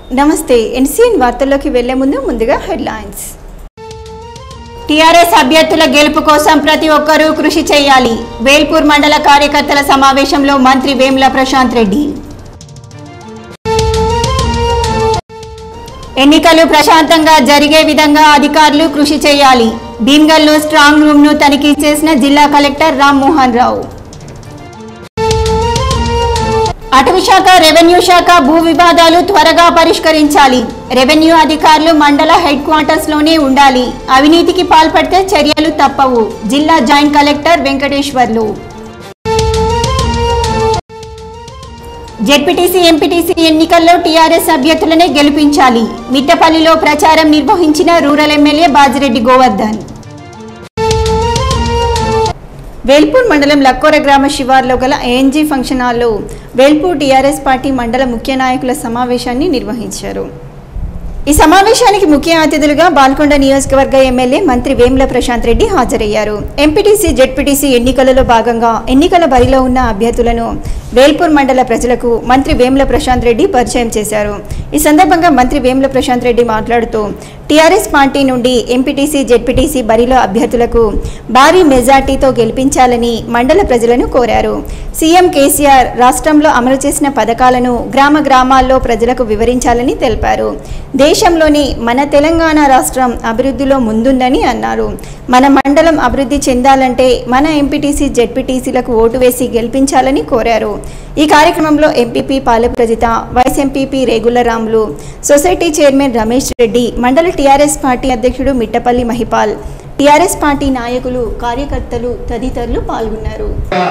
నమస్తే ఎన్సీఎన్ వార్తల్లోకి వెళ్లే ముందు ముందుగా హెడ్లైన్స్ టీఆర్ఎస్ అభ్యర్థుల గెలుపు కోసం ప్రతి ఒక్కరూ కృషి చేయాలి వేల్పూర్ మండల కార్యకర్తల సమావేశంలో మంత్రి వేముల ప్రశాంత్ రెడ్డి ఎన్నికలు ప్రశాంతంగా జరిగే విధంగా అధికారులు కృషి చేయాలి భీమ్గల్లో స్ట్రాంగ్ రూమ్ ను తనిఖీ చేసిన జిల్లా కలెక్టర్ రామ్మోహన్ రావు అటవీ శాఖ రెవెన్యూ శాఖ భూ వివాదాలు త్వరగా పరిష్కరించాలి రెవెన్యూ అధికారులు మండల హెడ్ క్వార్టర్స్ లోనే ఉండాలి అవినీతికి పాల్పడితే చర్యలు తప్పవు జిల్లా joint collector Venkateswarlu ZPTC MPTC ఎన్నికల్లో టీఆర్ఎస్ అభ్యర్థులనే గెలిపించాలి మిట్టపల్లిలో ప్రచారం నిర్వహించిన రూరల్ ఎమ్మెల్యే బాజిరెడ్డి గోవర్ధన్ వేల్పూర్ మండలం లక్కోర గ్రామ శివార్లో గల ఏఎన్జీ ఫంక్షన్ హాల్లో వేల్పూర్ టీఆర్ఎస్ పార్టీ మండల ముఖ్య నాయకుల సమావేశాన్ని నిర్వహించారు ఈ సమావేశానికి ముఖ్య అతిథులుగా బాల్కొండ నియోజకవర్గ ఎమ్మెల్యే మంత్రి వేముల ప్రశాంత్ రెడ్డి హాజరయ్యారు ఎంపీటీసీ జెడ్పీటీసీ ఎన్నికలలో భాగంగా ఎన్నికల బరిలో ఉన్న అభ్యర్థులను వేల్పూర్ మండల ప్రజలకు మంత్రి వేముల ప్రశాంత్ రెడ్డి పరిచయం చేశారు ఈ సందర్భంగా మంత్రి వేముల ప్రశాంత్ రెడ్డి మాట్లాడుతూ టీఆర్ఎస్ పార్టీ నుండి ఎంపీటీసీ జెడ్పీటీసీ బరిలో అభ్యర్థులకు భారీ మెజార్టీతో గెలిపించాలని మండల ప్రజలను కోరారు సీఎం కేసీఆర్ రాష్ట్రంలో అమలు చేసిన పథకాలను గ్రామ గ్రామాల్లో ప్రజలకు వివరించాలని తెలిపారు దేశంలోని మన తెలంగాణ రాష్ట్రం అభివృద్ధిలో ముందుందని అన్నారు మన మండలం అభివృద్ధి చెందాలంటే మన ఎంపీటీసీ జెడ్పీటీసీలకు ఓటు వేసి గెలిపించాలని కోరారు ఈ కార్యక్రమంలో MPP Palaprajitha vice MPP Regularamulu society chairman Ramesh Reddy మండల టీఆర్ఎస్ పార్టీ అధ్యక్షుడు మిట్టపల్లి మహిపాల్ టీఆర్ఎస్ పార్టీ నాయకులు కార్యకర్తలు తదితరులు పాల్గొన్నారు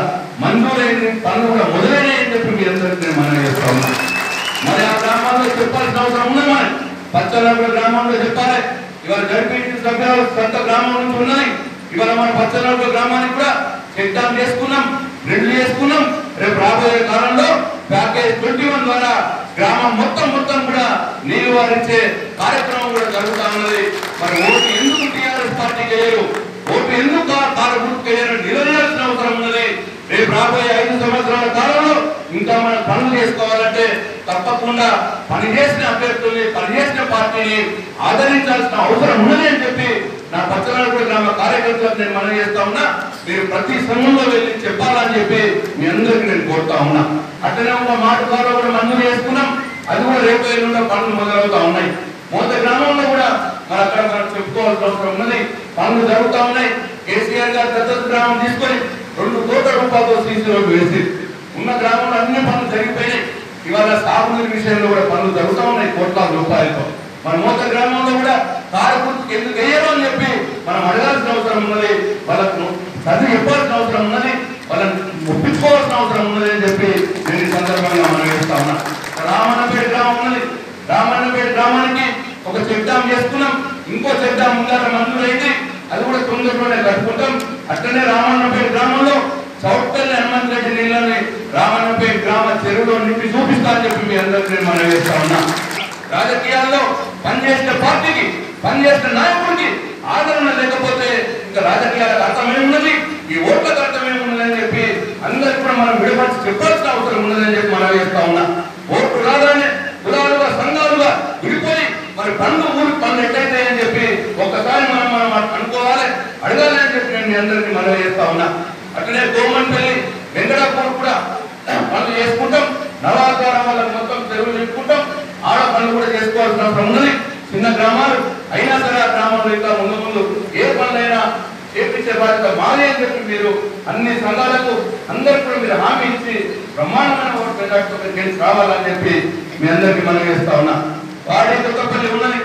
మంజూరైన పనులు కూడా మొదలైనని చెప్పి మీ అందరికీ నేను మనం చేస్తా ఉన్నా మరి ఆ గ్రామాల్లో చెప్పాల్సిన అవసరం ఉంది మరి పచ్చనగర గ్రామంలో చెప్పాలి ఇవాళ జడ్పీటీ సభ్యులు సొంత గ్రామం నుంచి ఉన్నాయి ఇవాళ మన పచ్చనగర గ్రామానికి కూడా చెక్ డామ్ చేసుకున్నాం రెండు చేసుకున్నాం రేపు రాబోయే కాలంలో ప్యాకేజ్ ట్వంటీ వన్ ద్వారా గ్రామం మొత్తం మొత్తం కూడా నీరు వారించే కార్యక్రమం కూడా జరుగుతా ఉన్నది మరి ఓటు ఎందుకు టీఆర్ఎస్ పార్టీకి వేయరు ఓటు ఎందుకు కారు గుర్తుకు వేయరు నిలదీయాల్సిన అవసరం ఉన్నది రేపు రాబోయే ఐదు సంవత్సరాల కాలంలో ఇంకా మనం పనులు చేసుకోవాలంటే తప్పకుండా పనిచేసిన అభ్యర్థుల్ని పనిచేసిన పార్టీని ఆదరించాల్సిన అవసరం ఉన్నది అని చెప్పి నా పచ్చనాడు గ్రామ కార్యకర్తలకు నేను మనం చేస్తా ఉన్నా మీరు ప్రతి సంఘంలో వెళ్ళి చెప్పాలని చెప్పి మీ అందరికీ నేను కోరుతా ఉన్నా అట్లనే ఒక మాట ద్వారా కూడా మంజూరు చేసుకున్నాం అది కూడా రేపు ఎల్లుండ పనులు మొదలవుతా ఉన్నాయి మూత గ్రామంలో కూడా మరి అక్కడ మనం చెప్పుకోవాల్సిన అవసరం ఉన్నది పనులు జరుగుతా ఉన్నాయి కేసీఆర్ గారు దత్తత గ్రామం తీసుకొని రెండు కోట్ల రూపాయలతో సీసీ రోడ్డు వేసి ఉన్న గ్రామంలో అన్ని పనులు జరిగిపోయినాయి ఇవాళ సాగునీరు విషయంలో కూడా పనులు జరుగుతూ ఉన్నాయి కోట్లాది రూపాయలతో మన మూత గ్రామంలో కూడా కారు గుర్తుకు ఎందుకు వేయరు అని చెప్పి మనం అడగాల్సిన అవసరం ఉన్నది వాళ్ళకు చదివి చెప్పాల్సిన అవసరం ఉన్నది వాళ్ళని ఒప్పించుకోవాల్సిన అవసరం ఉన్నది అని చెప్పి నేను ఈ సందర్భంగా మనం వేస్తా ఉన్నా రామన్నపేట గ్రామం ఉన్నది రామన్నపేట గ్రామానికి ఒక చెక్ డ్యామ్ చేసుకున్నాం ఇంకో చెక్ డ్యామ్ ముందర మంజూరైంది అది కూడా తొందరలోనే కట్టుకుంటాం అట్లనే రామన్నపేట గ్రామంలో చౌట్పల్లి హనుమంత్ రెడ్డి నీళ్ళని రామన్నపేట గ్రామ చెరువులో నింపి చూపిస్తా అని చెప్పి మీ అందరికీ నేను మనం వేస్తా ఉన్నా రాజకీయాల్లో పనిచేసిన పార్టీకి పనిచేసిన నాయకుడికి ఆదరణ లేకపోతే ఇంకా రాజకీయాలకు అర్థమేమున్నది ఈ ఓట్లకు అర్థమేమున్నది అని చెప్పి అందరికి కూడా మనం విడపరిచి చెప్పాల్సిన అవసరం ఉన్నదని చెప్పి మనం వేస్తా ఉన్నా ఓట్లు రాగానే కులాలుగా సంఘాలుగా విడిపోయి మరి పనులు ఊరికి పనులు ఎట్లయితే అని చెప్పి ఒక్కసారి మనం మనం అనుకోవాలి అడగాలి అని చెప్పి నేను మీ అందరికీ మనం చేస్తా ఉన్నా అట్లనే గోమన్పల్లి వెంకటాపూర్ కూడా పనులు చేసుకుంటాం నవాకారం వల్ల మొత్తం చెరువులు నింపుకుంటాం ఆడ పనులు కూడా చేసుకోవాల్సిన అవసరం ఉన్నది చిన్న గ్రామాలు అయినా సరే ఆ గ్రామంలో ఇంకా ముందు ముందు ఏ పనులైనా చేపించే బాధ్యత మాదే అని చెప్పి మీరు అన్ని సంఘాలకు అందరికి కూడా మీరు హామీ ఇచ్చి బ్రహ్మాండమైన ఓటు మెజార్టీతో గెలిచి రావాలని చెప్పి మీ అందరికీ మనం చేస్తా ఉన్నా వాడి కొత్తపల్లి ఉన్నది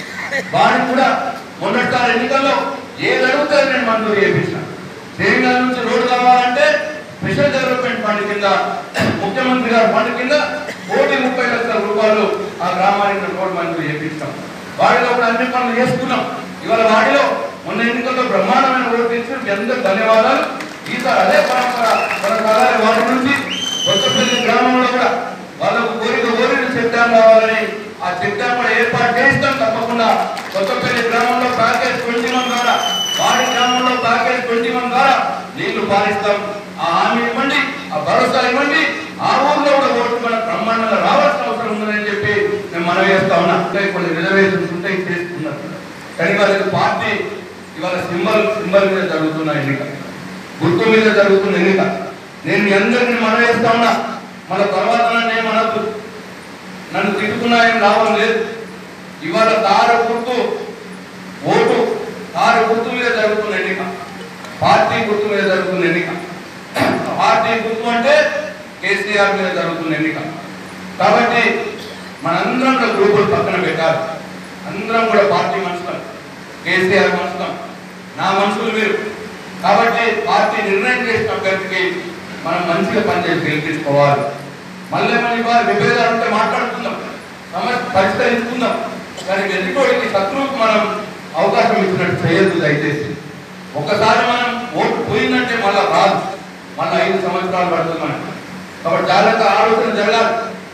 వాడికి కూడా మొన్నటిసారి ఎన్నికల్లో ఏది అడిగితే నేను మంజూరు చేయించిన తెలంగాణ నుంచి రోడ్డు కావాలంటే స్పెషల్ డెవలప్మెంట్ ఫండ్ కింద ముఖ్యమంత్రి గారి ఫండ్ కింద కోటి ముప్పై లక్షల రూపాయలు ఆ గ్రామానికి రోడ్డు మంజూరు చేయించాం వాడిలో కూడా అన్ని పనులు చేసుకున్నాం ఇవాళ వాడిలో మొన్న ఎన్నికల్లో బ్రహ్మాండమైన ఓటు ఇచ్చిన మీ అందరికి ధన్యవాదాలు ఈసారి అదే పరంపర కొనసాగాలి వాడి నుంచి కొత్తపల్లి గ్రామంలో కూడా వాళ్ళకు కోరిక కోరిక చెక్ డ్యామ్ కావాలని ఆ చెక్ డ్యామ్ కూడా ఏర్పాటు చేస్తాం తప్పకుండా కొత్తపల్లి గ్రామంలో ప్యాకేజ్ ట్వంటీ వన్ ద్వారా వాడి గ్రామంలో ప్యాకేజ్ ట్వంటీ వన్ ద్వారా నీళ్లు పారిస్తాం ఆ హామీ ఇవ్వండి ఆ భరోసా ఇవ్వండి ఆ ఊర్లో కూడా ఓటు మన బ్రహ్మాండంగా రావాల్సిన అవసరం ఉందని చెప్పి మేము మన మనం చేస్తా ఉన్నా అంటే కొన్ని రిజర్వేషన్స్ ఉంటాయి చేసుకున్నారు కానీ వాళ్ళకి పార్టీ ఇవాళ సింబల్ సింబల్ మీద జరుగుతున్న ఎన్నిక గుర్తు మీద జరుగుతున్న ఎన్నిక నేను మీ అందరినీ మనం చేస్తా ఉన్నా మన తర్వాత నేను మనకు నన్ను తిట్టుకున్నా ఏం లాభం లేదు ఇవాళ తార గుర్తు ఓటు తార గుర్తు మీద జరుగుతున్న ఎన్నిక పార్టీ గుర్తు మీద జరుగుతున్న ఎన్నిక పార్టీ గుర్తు అంటే కేసీఆర్ మీద జరుగుతున్న ఎన్నిక కాబట్టి మనందరం కూడా గ్రూపులు పక్కన పెట్టాలి అందరం కూడా పార్టీ మనుషులం కేసీఆర్ మనుషులం నా మనుషులు మీరు కాబట్టి పార్టీ నిర్ణయం చేసిన అభ్యర్థికి మనం మంచిగా పనిచేసి గెలిపించుకోవాలి మళ్ళీ మన ఇవాళ విభేదాలు ఉంటే మాట్లాడుకుందాం సమస్య పరిష్కరించుకుందాం కానీ ఎదుటివాడికి శత్రువుకు మనం అవకాశం ఇచ్చినట్టు చేయొద్దు దయచేసి ఒకసారి మనం ఓటు పోయిందంటే మళ్ళా రాదు మళ్ళీ ఐదు సంవత్సరాలు పడుతుంది మనకి కాబట్టి జాగ్రత్త ఆలోచన జరగాలి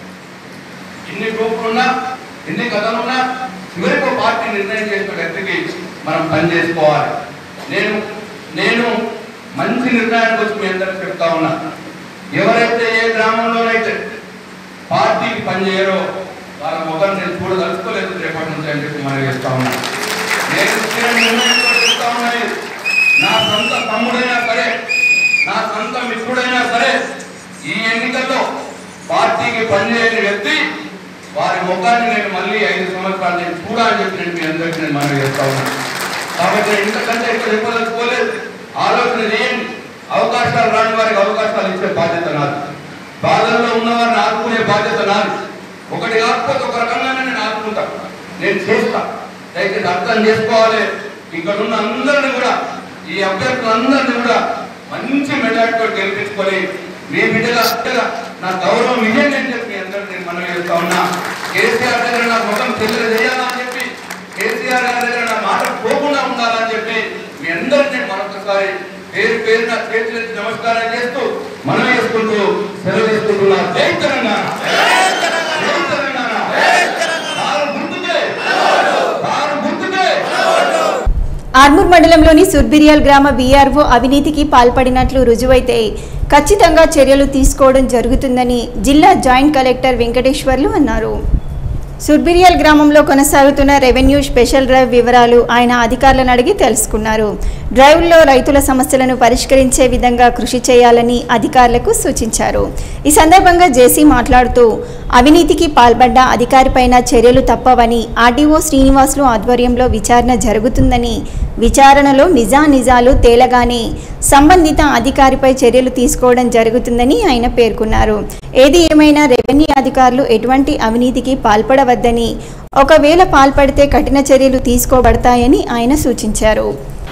ఎన్ని గ్రూపులు ఉన్నా ఎన్ని కథలు ఉన్నా చివరికి ఒక పార్టీ నిర్ణయం చేసిన వ్యక్తికి మనం పని చేసుకోవాలి నేను నేను మంచి నిర్ణయానికి వచ్చి మీ అందరికి చెప్తా ఉన్నా ఎవరైతే ఏ గ్రామంలోనైతే పార్టీకి పని చేయరో వాళ్ళ ముఖం నేను చూడదలుచుకోలేదు రేపటి నుంచి అని చెప్పి మనం చేస్తా ఉన్నా నేను స్థిర నిర్ణయంతో చెప్తా ఉన్నా ఇది. నా సొంత తమ్ముడైనా సరే నా సొంత మిత్రుడైనా సరే ఈ ఎన్నికల్లో పార్టీకి పనిచేయని వ్యక్తి వారి ముఖాన్ని నేను మళ్ళీ ఐదు సంవత్సరాలు నేను చూడాలని చెప్పి నేను మీ అందరికీ నేను మనవి చేస్తా ఉన్నాను కాబట్టి నేను ఇంతకంటే ఎక్కువ చెప్పదలుచుకోలేదు ఆలోచన చేయండి అవకాశాలు రాని వారికి అవకాశాలు ఇచ్చే బాధ్యత నాది బాధల్లో ఉన్నవారిని ఆదుకునే బాధ్యత నాది ఒకటి కాకపోతే ఒక రకంగానే నేను ఆదుకుంటా నేను చేస్తా దయచేసి అర్థం చేసుకోవాలి ఇక్కడ ఉన్న అందరిని కూడా ఈ అభ్యర్థులందరినీ కూడా మంచి మెజార్టీతో గెలిపించుకొని మీ బిడ్డగా బిడ్డగా నా గౌరవం ఇదే నేను చెప్పి మీ అందరికీ నేను మనవి చేస్తా ఉన్నా కేసీఆర్ దగ్గర నా ముఖం చెల్లెలు చేయాలా అని చెప్పి కేసీఆర్ గారి దగ్గర నా మాట పోకుండా ఉండాలని చెప్పి మీ అందరికీ నేను మరొకసారి పేరు పేరు నా చేతులెత్తి నమస్కారం చేస్తూ మనం చేసుకుంటూ సెలవు తీసుకుంటున్నా జై తెలంగాణ జై తెలంగాణ కారు గుర్తుకే కారు గుర్తుకే ఆర్మూర్ మండలంలోని సుర్బిరియాల్ గ్రామ బీఆర్ఓ అవినీతికి పాల్పడినట్లు రుజువైతే ఖచ్చితంగా చర్యలు తీసుకోవడం జరుగుతుందని జిల్లా జాయింట్ కలెక్టర్ వెంకటేశ్వర్లు అన్నారు సుర్బిరియల్ గ్రామంలో కొనసాగుతున్న రెవెన్యూ స్పెషల్ డ్రైవ్ వివరాలు ఆయన అధికారులను అడిగి తెలుసుకున్నారు డ్రైవ్లో రైతుల సమస్యలను పరిష్కరించే విధంగా కృషి చేయాలని అధికారులకు సూచించారు ఈ సందర్భంగా జేసీ మాట్లాడుతూ అవినీతికి పాల్పడ్డ అధికారిపైన చర్యలు తప్పవని ఆర్డీఓ శ్రీనివాసులు ఆధ్వర్యంలో విచారణ జరుగుతుందని విచారణలో నిజానిజాలు తేలగానే సంబంధిత అధికారిపై చర్యలు తీసుకోవడం జరుగుతుందని ఆయన పేర్కొన్నారు ఏది ఏమైనా రెవెన్యూ అధికారులు ఎటువంటి అవినీతికి పాల్పడవద్దని ఒకవేళ పాల్పడితే కఠిన చర్యలు తీసుకోబడతాయని ఆయన సూచించారు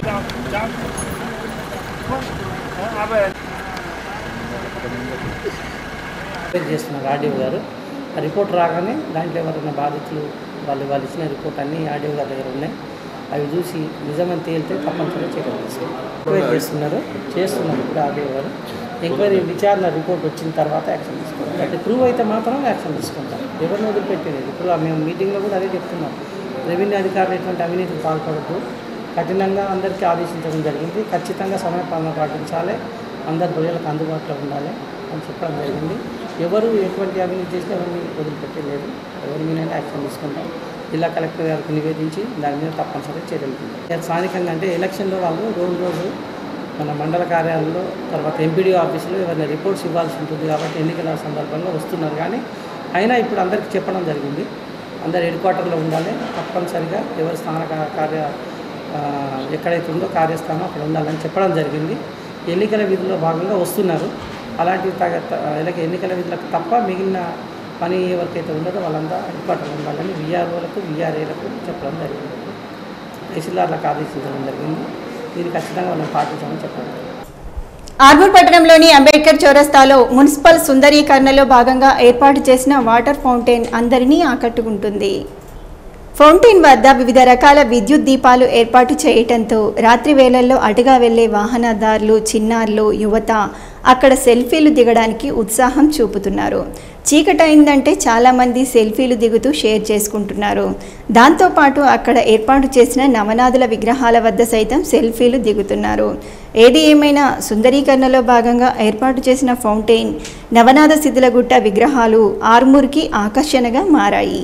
రిపోర్ట్ చేస్తున్నారు ఆడియో గారు ఆ రిపోర్ట్ రాగానే దాంట్లో ఎవరైనా బాధితులు వాళ్ళు వాళ్ళు ఇచ్చిన రిపోర్ట్ అన్నీ ఆడియో గారి దగ్గర ఉన్నాయి అవి చూసి నిజమని తేలితే తప్పనిసరిగా చర్యలు తీసుకుంటారు ఎంక్వైరీ చేస్తున్నారు చేస్తున్నారు ఇప్పుడు ఆడియో గారు ఎంక్వైరీ విచారణ రిపోర్ట్ వచ్చిన తర్వాత యాక్షన్ తీసుకుంటారు అంటే ప్రూవ్ అయితే మాత్రం యాక్షన్ తీసుకుంటాం ఎవరిని వదిలిపెట్టేది ఇప్పుడు మేము మీటింగ్లో కూడా అదే చెప్తున్నాం రెవెన్యూ అధికారులు ఎటువంటి అవినీతికి పాల్పడద్దు కఠినంగా అందరికీ ఆదేశించడం జరిగింది ఖచ్చితంగా సమయపాలన పాటించాలి అందరు ప్రజలకు అందుబాటులో ఉండాలి అని చెప్పడం జరిగింది ఎవరు ఎటువంటి అవినీతి చేసినా ఎవరిని వదిలిపెట్టలేదు ఎవరి మీద యాక్షన్ తీసుకుంటాం జిల్లా కలెక్టర్ గారికి నివేదించి దాని మీద తప్పనిసరిగా చర్యలు తీసుకుంటాం. స్థానికంగా అంటే ఎలక్షన్లో వాళ్ళు రోజు రోజు మన మండల కార్యాలయంలో తర్వాత ఎంపీడీ ఆఫీసులో ఎవరైనా రిపోర్ట్స్ ఇవ్వాల్సి ఉంటుంది కాబట్టి ఎన్నికల సందర్భంగా వస్తున్నారు కానీ అయినా ఇప్పుడు అందరికీ చెప్పడం జరిగింది అందరు హెడ్ క్వార్టర్లో ఉండాలి తప్పనిసరిగా ఎవరి స్థాన కా- కార్య ఆ, ఎక్కడైతే ఉందో కార్యస్థానం అక్కడ ఉండాలని చెప్పడం జరిగింది ఎన్నికల విధుల్లో భాగంగా వస్తున్నారు అలాంటి తగ త- ఎలక ఎన్నికల విధులకు తప్ప మిగిలిన పని ఎవరికైతే ఉండదో వాళ్ళంతా హెడ్ క్వార్టర్లో ఉండాలని విఆర్ఓలకు విఆర్ఏలకు చెప్పడం జరిగింది తహసీల్దార్లకు ఆదేశించడం జరిగింది దీన్ని ఖచ్చితంగా మనం పాటించామని చెప్పడం జరిగింది. ఆర్మూర్ పట్టణంలోని అంబేద్కర్ చౌరస్తాలో మున్సిపల్ సుందరీకరణలో భాగంగా ఏర్పాటు చేసిన వాటర్ ఫౌంటైన్ అందరినీ ఆకట్టుకుంటుంది ఫౌంటైన్ వద్ద వివిధ రకాల విద్యుత్ దీపాలు ఏర్పాటు చేయటంతో రాత్రి వేళల్లో అటుగా వెళ్లే వాహనదారులు చిన్నారులు యువత అక్కడ సెల్ఫీలు దిగడానికి ఉత్సాహం చూపుతున్నారు చీకటైందంటే చాలామంది సెల్ఫీలు దిగుతూ షేర్ చేసుకుంటున్నారు దాంతోపాటు అక్కడ ఏర్పాటు చేసిన నవనాథుల విగ్రహాల వద్ద సైతం సెల్ఫీలు దిగుతున్నారు ఏది ఏమైనా సుందరీకరణలో భాగంగా ఏర్పాటు చేసిన ఫౌంటైన్ నవనాథ శిథిలగుట్ట విగ్రహాలు ఆర్మూర్కి ఆకర్షణగా మారాయి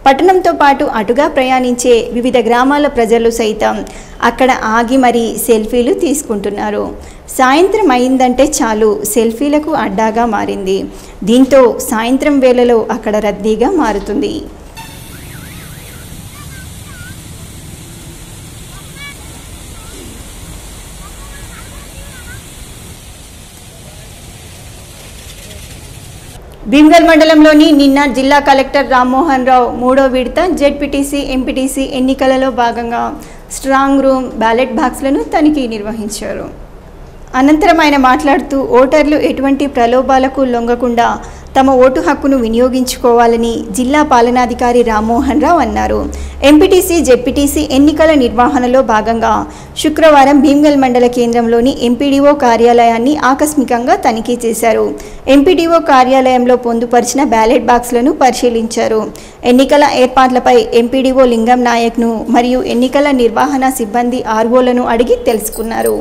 పట్టణంతో పాటు అటుగా ప్రయాణించే వివిధ గ్రామాల ప్రజలు సైతం అక్కడ ఆగి మరీ సెల్ఫీలు తీసుకుంటున్నారు సాయంత్రం అయిందంటే చాలు సెల్ఫీలకు అడ్డాగా మారింది దీంతో సాయంత్రం వేళలో అక్కడ రద్దీగా మారుతుంది భీమ్గల్ మండలంలోని నిన్న జిల్లా కలెక్టర్ రామ్మోహన్ రావు మూడో విడత జెడ్పీటీసీ ఎంపీటీసీ ఎన్నికలలో భాగంగా స్ట్రాంగ్ రూమ్ బ్యాలెట్ బాక్స్లను తనిఖీ నిర్వహించారు అనంతరం ఆయన మాట్లాడుతూ ఓటర్లు ఎటువంటి ప్రలోభాలకు లొంగకుండా తమ ఓటు హక్కును వినియోగించుకోవాలని జిల్లా పాలనాధికారి రామ్మోహన్ రావు అన్నారు ఎంపీటీసీ జెడ్పీటీసీ ఎన్నికల నిర్వహణలో భాగంగా శుక్రవారం భీమ్గల్ మండల కేంద్రంలోని ఎంపీడీఓ కార్యాలయాన్ని ఆకస్మికంగా తనిఖీ చేశారు ఎంపీడీఓ కార్యాలయంలో పొందుపరిచిన బ్యాలెట్ బాక్స్లను పరిశీలించారు ఎన్నికల ఏర్పాట్లపై ఎంపీడీఓ లింగం నాయక్ను మరియు ఎన్నికల నిర్వహణ సిబ్బంది ఆర్వోలను అడిగి తెలుసుకున్నారు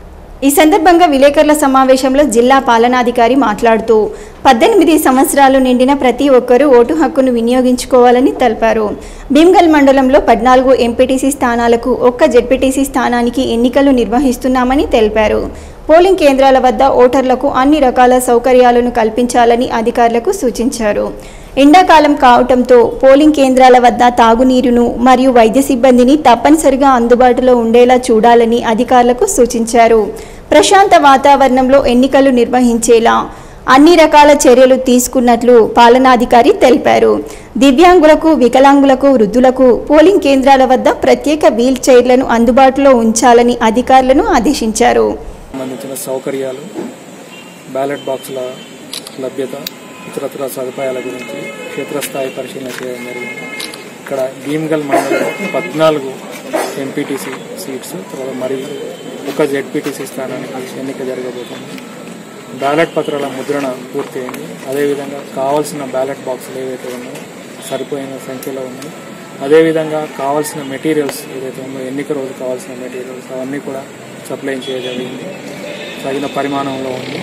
ఈ సందర్భంగా విలేకరుల సమావేశంలో జిల్లా పాలనాధికారి మాట్లాడుతూ పద్దెనిమిది సంవత్సరాలు నిండిన ప్రతి ఒక్కరూ ఓటు హక్కును వినియోగించుకోవాలని తెలిపారు భీమ్గల్ మండలంలో పద్నాలుగు ఎంపీటీసీ స్థానాలకు ఒక్క జెడ్పీటీసీ స్థానానికి ఎన్నికలు నిర్వహిస్తున్నామని తెలిపారు పోలింగ్ కేంద్రాల వద్ద ఓటర్లకు అన్ని రకాల సౌకర్యాలను కల్పించాలని అధికారులకు సూచించారు ఎండాకాలం కావటంతో పోలింగ్ కేంద్రాల వద్ద తాగునీరును మరియు వైద్య సిబ్బందిని తప్పనిసరిగా అందుబాటులో ఉండేలా చూడాలని అధికారులకు సూచించారు ప్రశాంత వాతావరణంలో ఎన్నికలు నిర్వహించేలా అన్ని రకాల చర్యలు తీసుకున్నట్లు పాలనాధికారి తెలిపారు దివ్యాంగులకు వికలాంగులకు వృద్ధులకు పోలింగ్ కేంద్రాల వద్ద ప్రత్యేక వీల్ చైర్లను అందుబాటులో ఉంచాలని అధికారులను ఆదేశించారు సంబంధించిన సౌకర్యాలు బ్యాలెట్ బాక్సుల లభ్యత ఇతరత్ర సదుపాయాల గురించి క్షేత్రస్థాయి పరిశీలన చేయడం జరిగింది ఇక్కడ భీమ్గల్ మండలంలో పద్నాలుగు ఎంపీటీసీ సీట్స్ తర్వాత మరియు ఒక జెడ్పీటీసీ స్థానానికి ఎన్నిక జరగబోతుంది బ్యాలెట్ పత్రాల ముద్రణ పూర్తయింది అదేవిధంగా కావాల్సిన బ్యాలెట్ బాక్సులు ఏవైతే ఉన్నాయో సరిపోయిన సంఖ్యలో ఉన్నాయి అదేవిధంగా కావాల్సిన మెటీరియల్స్ ఏదైతే ఉందో ఎన్నిక రోజు కావాల్సిన మెటీరియల్స్ అవన్నీ కూడా సప్లై చేయగలిగింది తగిన పరిమాణంలో ఉంది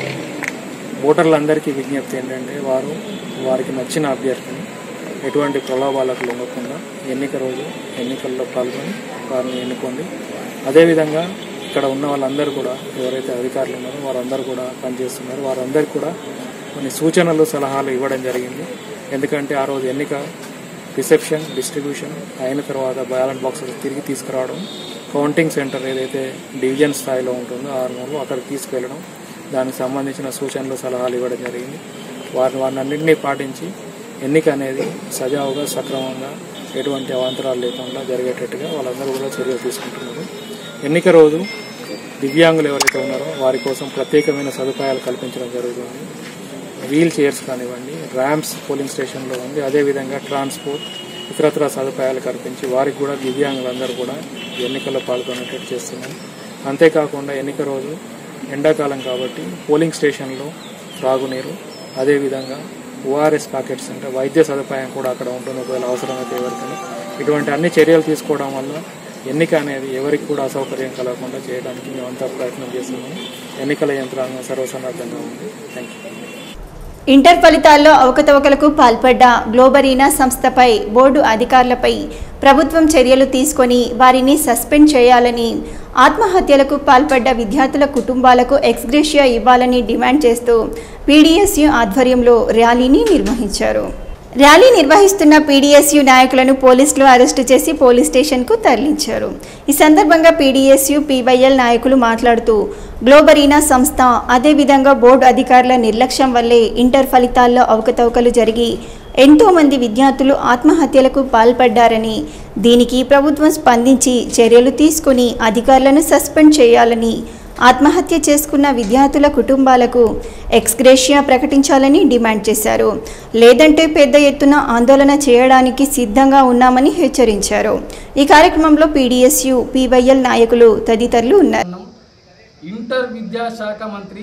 ఓటర్లందరికీ విజ్ఞప్తి ఏంటంటే వారు వారికి నచ్చిన అభ్యర్థిని ఎటువంటి ప్రలోభాలకు లొంగకుండా ఎన్నిక రోజు ఎన్నికల్లో పాల్గొని వారిని ఎన్నుకోండి అదేవిధంగా ఇక్కడ ఉన్న వాళ్ళందరూ కూడా ఎవరైతే అధికారులు ఉన్నారో వారందరూ కూడా పనిచేస్తున్నారు వారందరికీ కూడా కొన్ని సూచనలు సలహాలు ఇవ్వడం జరిగింది ఎందుకంటే ఆ రోజు ఎన్నిక రిసెప్షన్ డిస్ట్రిబ్యూషన్ అయిన తర్వాత బ్యాలెట్ బాక్సెస్ తిరిగి తీసుకురావడం కౌంటింగ్ సెంటర్ ఏదైతే డివిజన్ స్థాయిలో ఉంటుందో ఆ రూమ్లో అక్కడికి తీసుకెళ్లడం దానికి సంబంధించిన సూచనలు సలహాలు ఇవ్వడం జరిగింది వారిని వారిని అన్నింటినీ పాటించి ఎన్నిక అనేది సజావుగా సక్రమంగా ఎటువంటి అవాంతరాలు లేకుండా జరిగేటట్టుగా వాళ్ళందరూ కూడా చర్యలు తీసుకుంటున్నారు ఎన్నిక రోజు దివ్యాంగులు ఎవరైతే ఉన్నారో వారి కోసం ప్రత్యేకమైన సదుపాయాలు కల్పించడం జరుగుతుంది వీల్ చైర్స్ కానివ్వండి ర్యాంప్స్ పోలింగ్ స్టేషన్లో ఉంది అదేవిధంగా ట్రాన్స్పోర్ట్ ఇతరత్ర సదుపాయాలు కల్పించి వారికి కూడా దివ్యాంగులందరూ కూడా ఎన్నికల్లో పాల్గొనేటట్టు చేస్తున్నాం అంతేకాకుండా ఎన్నిక రోజు ఎండాకాలం కాబట్టి పోలింగ్ స్టేషన్లో త్రాగునీరు అదేవిధంగా ఓఆర్ఎస్ ప్యాకెట్స్ అంటే వైద్య సదుపాయం కూడా అక్కడ ఉంటుంది ఒకవేళ అవసరమైతే ఎవరికైనా ఇటువంటి అన్ని చర్యలు తీసుకోవడం వల్ల ఎన్నిక అనేది ఎవరికి కూడా అసౌకర్యం కలగకుండా చేయడానికి మేమంతా ప్రయత్నం చేస్తున్నాము ఎన్నికల యంత్రాంగం సర్వసన్నద్ధంగా ఉంది థ్యాంక్ యూ ఇంటర్ ఫలితాల్లో అవకతవకలకు పాల్పడ్డ గ్లోబరీనా సంస్థపై బోర్డు అధికారులపై ప్రభుత్వం చర్యలు తీసుకొని వారిని సస్పెండ్ చేయాలని ఆత్మహత్యలకు పాల్పడ్డ విద్యార్థుల కుటుంబాలకు ఎక్స్గ్రేషియా ఇవ్వాలని డిమాండ్ చేస్తూ పీడీఎస్యు ఆధ్వర్యంలో ర్యాలీని నిర్వహించారు ర్యాలీ నిర్వహిస్తున్న పీడీఎస్యు నాయకులను పోలీసులు అరెస్టు చేసి పోలీస్ స్టేషన్కు తరలించారు ఈ సందర్భంగా పీడీఎస్యు పీవైఎల్ నాయకులు మాట్లాడుతూ గ్లోబరీనా సంస్థ అదేవిధంగా బోర్డు అధికారుల నిర్లక్ష్యం వల్లే ఇంటర్ ఫలితాల్లో అవకతవకలు జరిగి ఎంతో మంది విద్యార్థులు ఆత్మహత్యలకు పాల్పడ్డారని దీనికి ప్రభుత్వం స్పందించి చర్యలు తీసుకుని అధికారులను సస్పెండ్ చేయాలని ఆత్మహత్య చేసుకున్న విద్యార్థుల కుటుంబాలకు ఎక్స్గ్రేషియా ప్రకటించాలని డిమాండ్ చేశారు లేదంటే పెద్ద ఎత్తున ఆందోళన చేయడానికి సిద్ధంగా ఉన్నామని హెచ్చరించారు ఈ కార్యక్రమంలో పీడీఎస్యు పీవైఎల్ నాయకులు తదితరులు ఉన్నారు ఉన్నాం. ఇంటర్ విద్యాశాఖ మంత్రి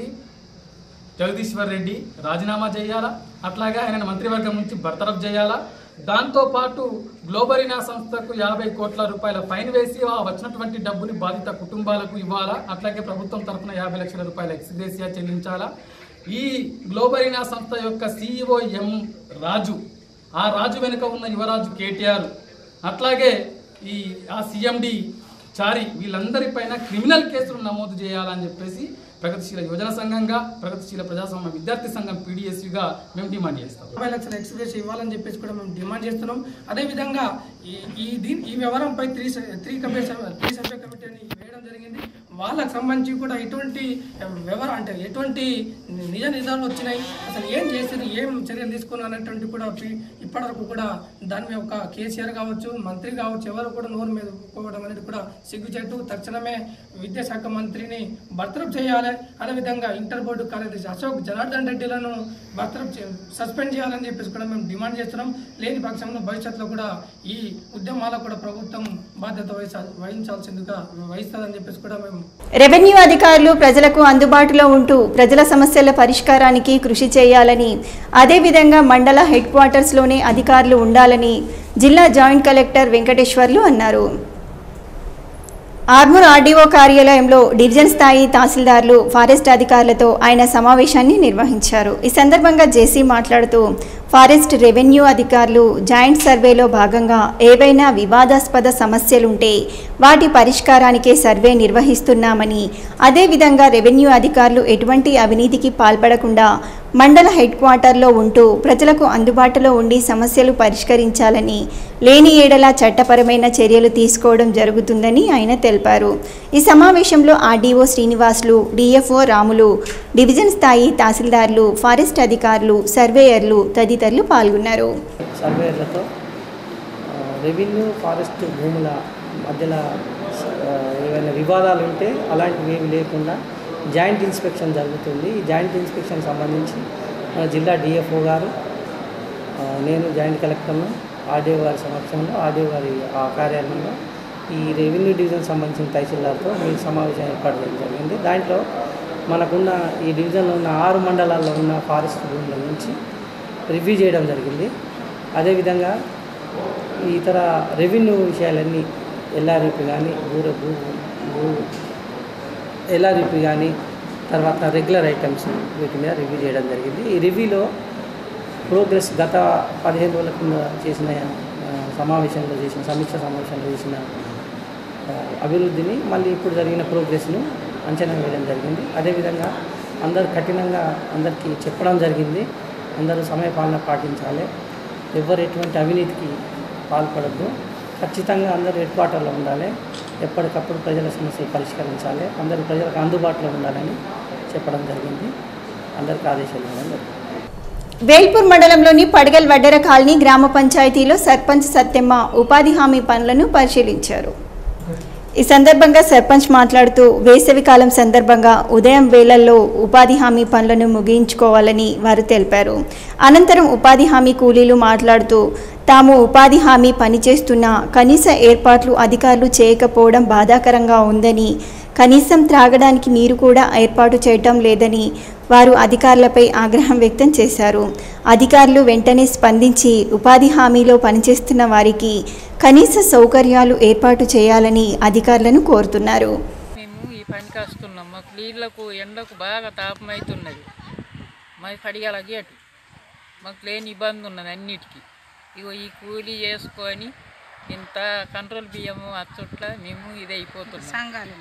జగదీశ్వర్ రెడ్డి రాజీనామా చేయాలా అట్లాగే ఆయన మంత్రివర్గం నుంచి బర్తరఫ్ చేయాలా దాంతోపాటు గ్లోబరీనా సంస్థకు యాభై కోట్ల రూపాయల ఫైన్ వేసి ఆ వచ్చినటువంటి డబ్బుని బాధిత కుటుంబాలకు ఇవ్వాలా అట్లాగే ప్రభుత్వం తరఫున యాభై లక్షల రూపాయల ఎక్స్గ్రేసియా చెల్లించాలా ఈ గ్లోబరీనా సంస్థ యొక్క సీఈఓ ఎం రాజు ఆ రాజు వెనుక ఉన్న యువరాజు కేటీఆర్ అట్లాగే ఈ ఆ సిఎండి చారి వీళ్ళందరిపైన క్రిమినల్ కేసులు నమోదు చేయాలని చెప్పేసి ప్రగతిశీల యువజన సంఘంగా ప్రగతిశీల ప్రజాస్వామ్య విద్యార్థి సంఘం పీడిఎస్యుగా మేము డిమాండ్ చేస్తాం ముప్పై లక్షల ఎక్స్ప్రెస్ ఇవ్వాలని చెప్పేసి కూడా మేము డిమాండ్ చేస్తున్నాం అదేవిధంగా ఈ ఈ దీని ఈ వ్యవహారంపై త్రీ స- త్రీ కమిటీ త్రీ సభ్య కమిటీ అని వేయడం జరిగింది వాళ్ళకి సంబంధించి కూడా ఎటువంటి వ్యవహారం అంటే ఎటువంటి నిజ నిజాలు వచ్చినాయి అసలు ఏం చేశారు ఏం చర్యలు తీసుకున్నారు అనేటువంటి కూడా పి- ఇప్పటివరకు కూడా దాని మీద ఒక కేసీఆర్ కావచ్చు మంత్రి కావచ్చు ఎవరు కూడా నోరు మీద పోవడం అనేది కూడా సిగ్గుచేటు తక్షణమే విద్యాశాఖ మంత్రిని బర్తరఫ్ చేయాలి అదేవిధంగా ఇంటర్ బోర్డు కార్యదర్శి అశోక్ జనార్దన్ రెడ్డిలను బర్తరఫ్ చే- సస్పెండ్ చేయాలని చెప్పేసి కూడా మేము డిమాండ్ చేస్తున్నాం లేని పక్షంలో భవిష్యత్తులో కూడా ఈ ఉద్యమాలకు కూడా ప్రభుత్వం బాధ్యత వహించాల్ వహించాల్సిందిగా వహిస్తుందని చెప్పేసి కూడా మేము రెవెన్యూ అధికారులు ప్రజలకు అందుబాటులో ఉంటూ ప్రజల సమస్యల పరిష్కారానికి కృషి చేయాలని అదేవిధంగా మండల హెడ్ క్వార్టర్స్లోనే అధికారులు ఉండాలని జిల్లా జాయింట్ కలెక్టర్ వెంకటేశ్వర్లు అన్నారు ఆర్మూర్ ఆర్డీఓ కార్యాలయంలో డివిజన్ స్థాయి తహసీల్దార్లు ఫారెస్ట్ అధికారులతో ఆయన సమావేశాన్ని నిర్వహించారు ఈ సందర్భంగా జేసీ మాట్లాడుతూ ఫారెస్ట్ రెవెన్యూ అధికారులు జాయింట్ సర్వేలో భాగంగా ఏవైనా వివాదాస్పద సమస్యలుంటే వాటి పరిష్కారానికే సర్వే నిర్వహిస్తున్నామని అదేవిధంగా రెవెన్యూ అధికారులు ఎటువంటి అవినీతికి పాల్పడకుండా మండల హెడ్ క్వార్టర్లో ఉంటూ ప్రజలకు అందుబాటులో ఉండి సమస్యలు పరిష్కరించాలని లేని ఏడల చట్టపరమైన చర్యలు తీసుకోవడం జరుగుతుందని ఆయన తెలిపారు ఈ సమావేశంలో RDO Srinivasulu DFO Ramulu division స్థాయి తహసీల్దార్లు ఫారెస్ట్ అధికారులు సర్వేయర్లు తదితరులు పాల్గొన్నారు సర్వేయర్లతో ఆ, రెవెన్యూ ఫారెస్ట్ భూముల మధ్యలో ఆ, ఏవైనా వివాదాలు ఉంటే అలాంటివి ఏమి లేకుండా జాయింట్ ఇన్స్పెక్షన్ జరుగుతుంది ఈ జాయింట్ ఇన్స్పెక్షన్ సంబంధించి మన జిల్లా డిఎఫ్ఓ గారు ఆ, నేను జాయింట్ కలెక్టర్ను ఆర్డీఓ గారి సమక్షంలో ఆర్డీఓ గారి ఆ కార్యాలయంలో ఈ రెవెన్యూ డివిజన్ సంబంధించిన తహసీల్దార్తో మీ సమావేశం ఏర్పాటు చేయడం జరిగింది దాంట్లో మనకున్న ఈ డివిజన్లో ఉన్న ఆరు మండలాల్లో ఉన్న ఫారెస్ట్ భూముల నుంచి రివ్యూ చేయడం జరిగింది అదేవిధంగా ఈ ఇతర రెవెన్యూ విషయాలన్నీ ఎల్ఆర్ఈపి కానీ భూ భూ భూ ఎల్ఆర్ఈపి కానీ తర్వాత రెగ్యులర్ ఐటమ్స్ వీటి మీద రివ్యూ చేయడం జరిగింది ఈ రివ్యూలో ప్రోగ్రెస్ గత పదిహేను రోజుల కింద చేసిన ఆ, సమావేశంలో చేసిన సమీక్ష సమావేశంలో చేసిన ఆ, అభివృద్ధిని మళ్ళీ ఇప్పుడు జరిగిన ప్రోగ్రెస్ను అంచనా వేయడం జరిగింది అదేవిధంగా అందరు కఠినంగా అందరికీ చెప్పడం జరిగింది అందరూ సమయపాలన పాటించాలి ఎవరు ఎటువంటి అవినీతికి పాల్పడద్దు ఖచ్చితంగా అందరూ హెడ్ క్వార్టర్లో ఉండాలి ఎప్పటికప్పుడు ప్రజల సమస్యలు పరిష్కరించాలి అందరూ ప్రజలకు అందుబాటులో ఉండాలని చెప్పడం జరిగింది అందరికీ ఆదేశాలు ఇవ్వడం జరిగింది వేల్పూర్ మండలంలోని పడగల్ వడ్డెర కాలనీ గ్రామ పంచాయతీలో సర్పంచ్ సత్యమ్మ ఉపాధి హామీ పనులను పరిశీలించారు ఈ సందర్భంగా సర్పంచ్ మాట్లాడుతూ వేసవి కాలం సందర్భంగా ఉదయం వేళల్లో ఉపాధి హామీ పనులను ముగించుకోవాలని వారు తెలిపారు అనంతరం ఉపాధి హామీ కూలీలు మాట్లాడుతూ తాము ఉపాధి హామీ పనిచేస్తున్న కనీస ఏర్పాట్లు అధికారులు చేయకపోవడం బాధాకరంగా ఉందని కనీసం త్రాగడానికి నీరు కూడా ఏర్పాటు చేయటం లేదని వారు అధికారులపై ఆగ్రహం వ్యక్తం చేశారు అధికారులు వెంటనే స్పందించి ఉపాధి హామీలో పనిచేస్తున్న వారికి కనీస సౌకర్యాలు ఏర్పాటు చేయాలని అధికారులను కోరుతున్నారు మేము ఈ పనికి వస్తున్నాం మాకు నీళ్ళకు ఎండకు బాగా తాపం అవుతున్నది మాది పడిగల గేటు మాకు లేని ఇబ్బంది ఉన్నది అన్నిటికీ ఇగో ఈ కూలీ చేసుకొని ఇంత కంట్రోల్ బియ్యము అచ్చుట్ల మేము ఇది అయిపోతున్నాం సంఘాలు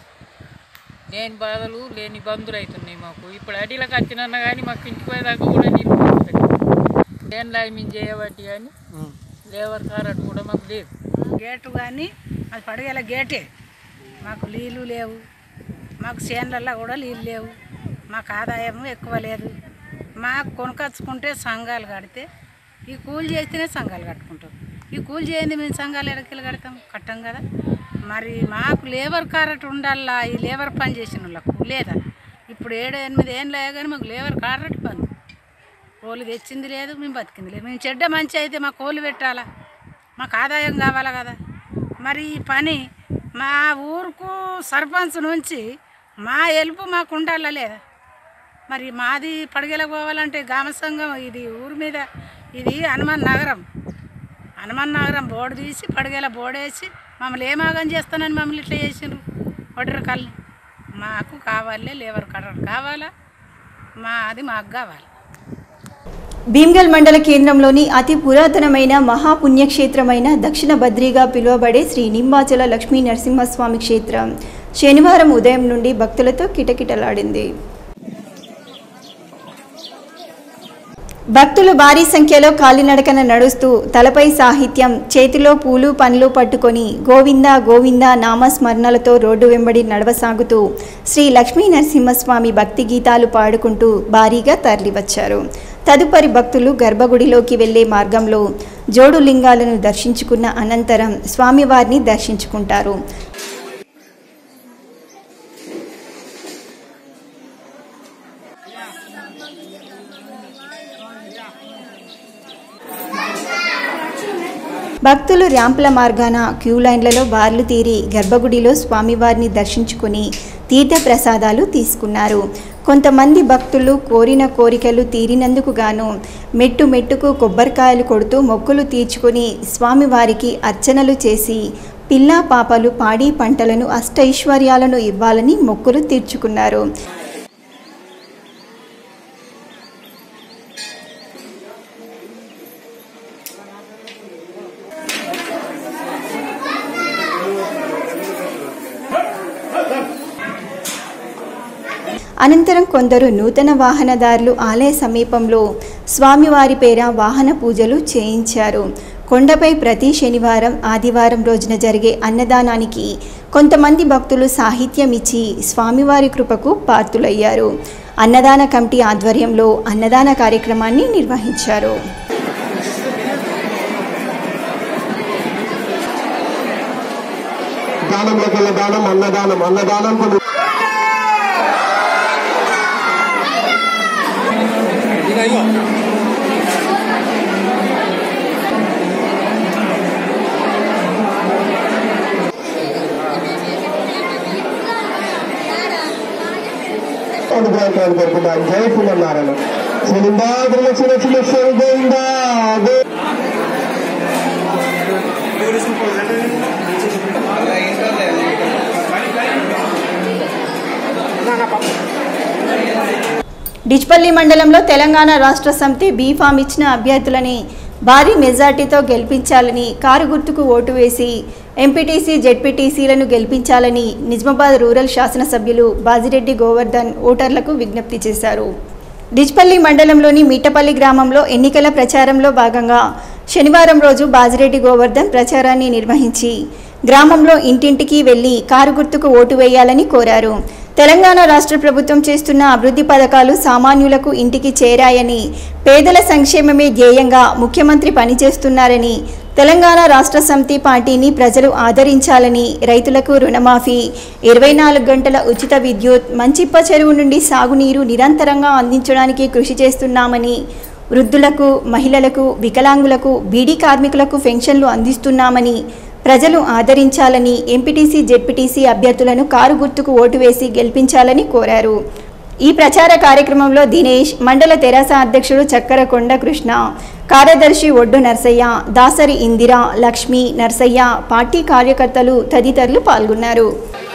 లేని బాధలు లేని ఇబ్బందులు అవుతున్నాయి మాకు ఇప్పుడు అడిలకు వచ్చినా కానీ మాకు ఇంటికి పోయేదాకా కూడా నీళ్ళు పోతుంది దేని లాగా మేము చేయబట్టి కానీ లేబర్ కారట్ కూడా మాకు లేదు గేటు కానీ అది పడగల గేటే మాకు నీళ్ళు లేవు మాకు చేన్లల్లో కూడా నీళ్ళు లేవు మాకు ఆదాయం ఎక్కువ లేదు మాకు కొనుకొచ్చుకుంటే సంఘాలు కడితే ఈ కూలి చేస్తేనే సంఘాలు కట్టుకుంటాం ఈ కూలి చేయండి మేము సంఘాలు ఎడకెళ్ళి కడతాం కట్టం కదా మరి మాకు లేబర్ కారట్ ఉండాలా ఈ లేబర్ పని చేసిన వాళ్ళకు లేదా ఇప్పుడు ఏడు ఎనిమిది ఏం లేదు కానీ మాకు లేబర్ కారట్ పని కోళ్ళు తెచ్చింది లేదు మేము బతికింది లేదు మేము చెడ్డ మంచి అయితే మా కోళ్ళు పెట్టాలా మాకు ఆదాయం కావాలా కదా మరి ఈ పని మా ఊరుకు సర్పంచ్ నుంచి మా హెల్ప్ మాకు ఉండాలా లేదా మరి మాది పడగలకు పోవాలంటే గ్రామ సంఘం ఇది ఊరు మీద ఇది హనుమాన్ నగరం హనుమాన్ నగరం బోర్డు తీసి పడగల బోర్డేసి మమ్మల్ని ఏమాగం చేస్తానని మమ్మల్ని ఇట్లా చేసిండ్రు ఒడ్ర కళ్ళు మాకు కావాలి లేబర్ కర్ర కావాలా మా అది మాకు కావాలి భీమ్గల్ మండల కేంద్రంలోని అతి పురాతనమైన మహాపుణ్యక్షేత్రమైన దక్షిణ బద్రిగా పిలువబడే శ్రీ నింబాచల లక్ష్మీ నరసింహస్వామి క్షేత్రం శనివారం ఉదయం నుండి భక్తులతో కిటకిటలాడింది భక్తులు భారీ సంఖ్యలో కాలినడకన నడుస్తూ తలపై సాహిత్యం చేతిలో పూలు పండ్లు పట్టుకొని గోవింద గోవింద నామస్మరణలతో రోడ్డు వెంబడి నడవసాగుతూ శ్రీ లక్ష్మీ నరసింహస్వామి భక్తి గీతాలు పాడుకుంటూ భారీగా తరలివచ్చారు తదుపరి భక్తులు గర్భగుడిలోకి వెళ్లే మార్గంలో జోడు లింగాలను దర్శించుకున్న అనంతరం స్వామివారిని దర్శించుకుంటారు భక్తులు ర్యాంపుల మార్గాన క్యూ లైన్లలో బార్లు తీరి గర్భగుడిలో స్వామివారిని దర్శించుకుని తీర్థ ప్రసాదాలు తీసుకున్నారు కొంతమంది భక్తులు కోరిన కోరికలు తీరినందుకు గాను మెట్టు మెట్టుకు కొబ్బరికాయలు కొడుతూ మొక్కులు తీర్చుకుని స్వామివారికి అర్చనలు చేసి పిల్లా పాపలు పాడి పంటలను అష్టైశ్వర్యాలను ఇవ్వాలని మొక్కులు తీర్చుకున్నారు అనంతరం కొందరు నూతన వాహనదారులు ఆలయ సమీపంలో స్వామివారి పేర వాహన పూజలు చేయించారు కొండపై ప్రతి శనివారం ఆదివారం రోజున జరిగే అన్నదానానికి కొంతమంది భక్తులు సాహిత్యం ఇచ్చి స్వామివారి కృపకు పాత్రులయ్యారు అన్నదాన కమిటీ ఆధ్వర్యంలో అన్నదాన కార్యక్రమాన్ని నిర్వహించారు దానంలోకి వెళ్ళే దానం అన్నదానం అన్నదానం కొన్ని అనుగ్రహాన్ని కోరుకుంటాం జై పునర్నారాయణ శనిందాద్రుల చిన్న చిన్న గోవిందా గో డిచ్పల్లి మండలంలో తెలంగాణ రాష్ట్ర సమితి బీఫామ్ ఇచ్చిన అభ్యర్థులని భారీ మెజార్టీతో గెలిపించాలని కారు గుర్తుకు ఓటు వేసి ఎంపీటీసీ జెడ్పీటీసీలను గెలిపించాలని నిజామాబాద్ రూరల్ శాసనసభ్యులు బాజిరెడ్డి గోవర్ధన్ ఓటర్లకు విజ్ఞప్తి చేశారు డిచ్పల్లి మండలంలోని మీటపల్లి గ్రామంలో ఎన్నికల ప్రచారంలో భాగంగా శనివారం రోజు బాజిరెడ్డి గోవర్ధన్ ప్రచారాన్ని నిర్వహించి గ్రామంలో ఇంటింటికి వెళ్లి కారు గుర్తుకు ఓటు వేయాలని కోరారు తెలంగాణ రాష్ట్ర ప్రభుత్వం చేస్తున్న అభివృద్ధి పథకాలు సామాన్యులకు ఇంటికి చేరాయని పేదల సంక్షేమమే ధ్యేయంగా ముఖ్యమంత్రి పనిచేస్తున్నారని తెలంగాణ రాష్ట్ర సమితి పార్టీని ప్రజలు ఆదరించాలని రైతులకు రుణమాఫీ ఇరవై నాలుగు గంటల ఉచిత విద్యుత్ మంచిప్ప చెరువు నుండి సాగునీరు నిరంతరంగా అందించడానికి కృషి చేస్తున్నామని వృద్ధులకు మహిళలకు వికలాంగులకు బీడీ కార్మికులకు పెన్షన్లు అందిస్తున్నామని ప్రజలు ఆదరించాలని ఎంపీటీసీ జెడ్పీటీసీ అభ్యర్థులను కారు గుర్తుకు ఓటు వేసి గెలిపించాలని కోరారు ఈ ప్రచార కార్యక్రమంలో దినేష్ మండల తెరాస అధ్యక్షుడు చక్కరకొండ కృష్ణ కార్యదర్శి ఒడ్డు నర్సయ్య దాసరి ఇందిర లక్ష్మి నర్సయ్య పార్టీ కార్యకర్తలు తదితరులు పాల్గొన్నారు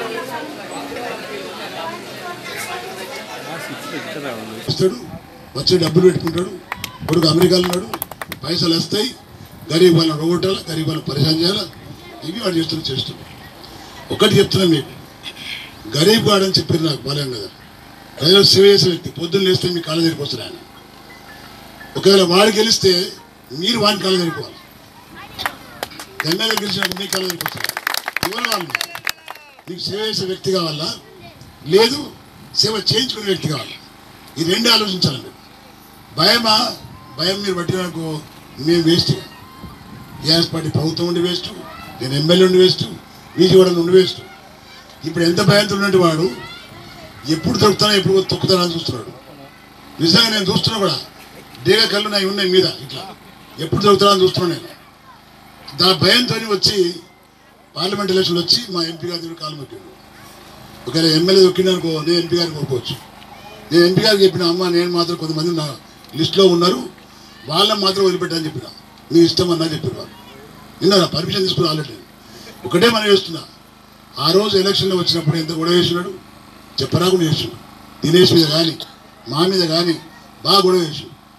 వస్తాడు వచ్చి డబ్బులు పెట్టుకుంటాడు కొడుకు అమెరికాలో ఉన్నాడు పైసలు వస్తాయి గరీబ్ వాళ్ళని రోగొట్టాలి గరీబ్ వాళ్ళని పరిశాన్ చేయాలి ఇవి వాడు చేస్తున్న చేస్తున్నాడు ఒకటి చెప్తున్నా మీకు గరీబ్ వాడని చెప్పారు నాకు బలం కదా ప్రజలు సేవ చేసే వ్యక్తి పొద్దున్న లేస్తే మీ కాళ్ళ దగ్గరికి వస్తారు ఆయన ఒకవేళ వాడు గెలిస్తే మీరు వాడిని కాళ్ళ దగ్గరికి ఎమ్మెల్యే గెలిచినట్టు మీ కాళ్ళ దగ్గరికి వస్తారు ఎవరు వాళ్ళు మీకు సేవ చేసే వ్యక్తి కావాలా లేదు సేవ చేయించుకునే వ్యక్తి కావాలి ఈ రెండు ఆలోచించాలండి భయమా భయం మీరు పట్టినకు మేము వేస్ట్ టీఆర్ఎస్ పార్టీ ప్రభుత్వం ఉండి వేస్ట్ నేను ఎమ్మెల్యే ఉండి వేస్ట్ వీజీ కూడా ఉండి వేస్ట్ ఇప్పుడు ఎంత భయంతో ఉన్నట్టు వాడు ఎప్పుడు దొరుకుతానో ఎప్పుడు తొక్కుతానో అని చూస్తున్నాడు నిజంగా నేను చూస్తున్నా కూడా డేగ కళ్ళు నాయి ఉన్నాయి మీద ఇట్లా ఎప్పుడు దొరుకుతానో అని చూస్తున్నాను నేను దాని భయంతో వచ్చి పార్లమెంట్ ఎలక్షన్ వచ్చి మా ఎంపీ గారి కాలు పెట్టాడు ఒకవేళ ఎమ్మెల్యే దొక్కిందనుకో నేను ఎంపీ గారికి కోరుకోవచ్చు నేను ఎంపీ గారికి చెప్పిన అమ్మ నేను మాత్రం కొంతమంది నా లిస్టులో ఉన్నారు వాళ్ళని మాత్రం వదిలిపెట్టని చెప్పిన మీ ఇష్టం అన్నా చెప్పారు వాళ్ళు నిన్న పర్మిషన్ తీసుకుని ఆల్రెడీ ఒకటే మనం చేస్తున్నా ఆ రోజు ఎలక్షన్లో వచ్చినప్పుడు ఎంత గొడవ చేసినాడు చెప్పరాకుండా చేసినాడు దినేష్ మీద కానీ మా మీద కానీ బాగా గొడవ చేసినాడు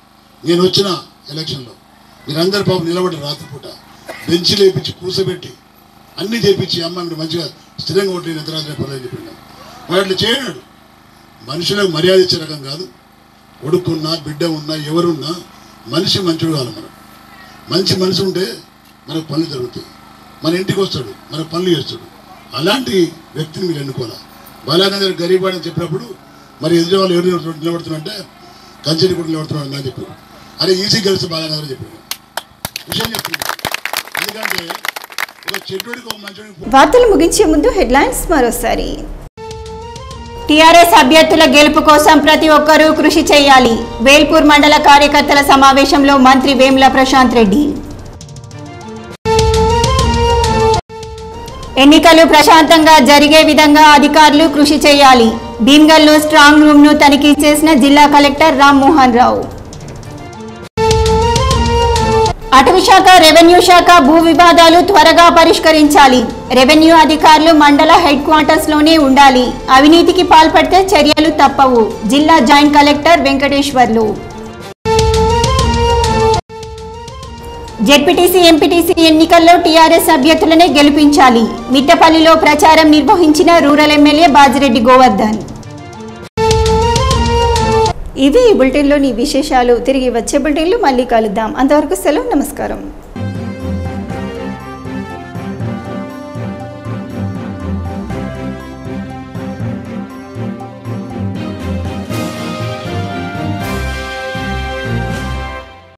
నేను వచ్చిన ఎలక్షన్లో మీరందరు పాపం నిలబడి రాత్రిపూట బెంచి లేపించి కూర్చోబెట్టి అన్నీ చేపించి అమ్మ మీరు మంచిగా స్థిరంగా ఉంటే నిద్రాజనే పర్లేదు చెప్పినాడు వాడు అట్లా చేయనాడు మనుషులకు మర్యాద ఇచ్చే రకం కాదు కొడుకున్నా బిడ్డ ఉన్నా ఎవరున్నా మనిషి మంచుడు కావాలి మనం మంచి మనిషి ఉంటే మనకు పనులు జరుగుతాయి మన ఇంటికి వస్తాడు మన పనులు చేస్తాడు అలాంటి వ్యక్తిని మీరు ఎన్నుకోవాలి బాలాగంధర్ గరీబ్ అని చెప్పినప్పుడు మరి ఎదురు వాళ్ళు ఎవరు నిలబడుతున్నారంటే కంచెని కూడా నిలబడుతున్నాడు అని చెప్పారు అరే ఈజీ గెలిచి బాలాగంధర్ చెప్పారు విషయం చెప్తున్నాడు ఎందుకంటే ఒక చెట్టుడికి ఒక మంచుడికి వార్తలు ముగించే ముందు హెడ్లైన్స్ మరోసారి టీఆర్ఎస్ అభ్యర్థుల గెలుపు కోసం ప్రతి ఒక్కరూ కృషి చేయాలి వేల్పూర్ మండల కార్యకర్తల సమావేశంలో మంత్రి వేముల ప్రశాంత్ రెడ్డి ఎన్నికలు ప్రశాంతంగా జరిగే విధంగా అధికారులు కృషి చేయాలి భీమ్గల్లో స్ట్రాంగ్ రూమ్ ను తనిఖీ చేసిన జిల్లా కలెక్టర్ రామ్మోహన్ రావు అటవీ శాఖ రెవెన్యూ శాఖ భూ వివాదాలు త్వరగా పరిష్కరించాలి రెవెన్యూ అధికారులు మండల హెడ్ క్వార్టర్స్ లోనే ఉండాలి అవినీతికి పాల్పడితే చర్యలు తప్పవు జిల్లా joint collector Venkateswarlu ZPTC MPTC ఎన్నికల్లో టీఆర్ఎస్ అభ్యర్థులనే గెలిపించాలి మిట్టపల్లిలో ప్రచారం నిర్వహించిన రూరల్ ఎమ్మెల్యే బాజిరెడ్డి గోవర్ధన్ ఇవి ఈ బులెటిన్లోని విశేషాలు తిరిగి వచ్చే బులెటిన్లు మళ్ళీ కలుద్దాం అంతవరకు సెలవు నమస్కారం